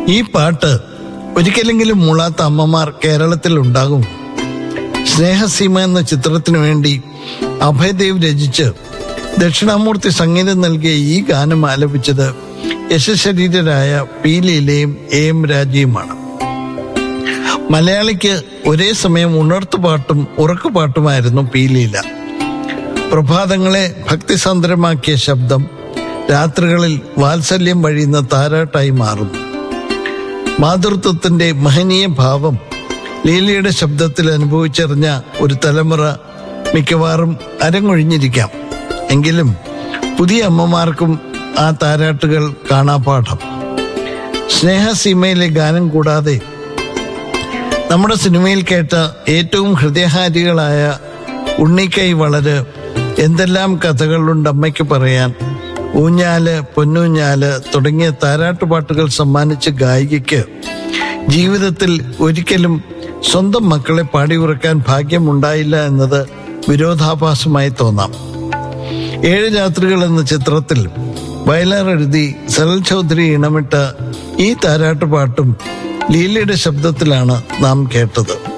ഈ പാട്ട് ഒരിക്കലെങ്കിലും മൂളാത്ത അമ്മമാർ കേരളത്തിൽ ഉണ്ടാകും സ്നേഹസീമ എന്ന ചിത്രത്തിനു വേണ്ടി അഭയദേവ് രചിച്ച് ദക്ഷിണാമൂർത്തി സംഗീതം നൽകിയ ഈ ഗാനം ആലപിച്ചത് യശശരീരരായ പി ലീലയും എ എം രാജയുമാണ് മലയാളിക്ക് ഒരേ സമയം ഉണർത്തുപാട്ടും ഉറക്കുപാട്ടുമായിരുന്നു പി ലീല പ്രഭാതങ്ങളെ ഭക്തിസാന്ദ്രമാക്കിയ ശബ്ദം രാത്രികളിൽ വാത്സല്യം വഴിയുന്ന താരാട്ടായി മാറുന്നു മാതൃത്വത്തിന്റെ മഹനീയ ഭാവം ലീലയുടെ ശബ്ദത്തിൽ അനുഭവിച്ചറിഞ്ഞ ഒരു തലമുറ മിക്കവാറും അരങ്ങൊഴിഞ്ഞിരിക്കാം എങ്കിലും പുതിയ അമ്മമാർക്കും ആ താരാട്ടുകൾ കാണാപാഠം സ്നേഹസീമയിലെ ഗാനം കൂടാതെ നമ്മുടെ സിനിമയിൽ കേട്ട ഏറ്റവും ഹൃദയഹാരികളായ ഉണ്ണിക്കൈ വളര് എന്തെല്ലാം കഥകളുണ്ട് അമ്മയ്ക്ക് പറയാൻ ഊഞ്ഞാല് പൊന്നൂഞ്ഞാല് തുടങ്ങിയ താരാട്ടുപാട്ടുകൾ സമ്മാനിച്ച ഗായികയ്ക്ക് ജീവിതത്തിൽ ഒരിക്കലും സ്വന്തം മക്കളെ പാടി ഉറക്കാൻ ഭാഗ്യമുണ്ടായില്ല എന്നത് വിരോധാഭാസമായി തോന്നാം ഏഴ് രാത്രികൾ എന്ന ചിത്രത്തിൽ വയലാർ എഴുതി സരൽ ചൗധരി ഇണമിട്ട ഈ താരാട്ടുപാട്ടും ലീലയുടെ ശബ്ദത്തിലാണ് നാം കേട്ടത്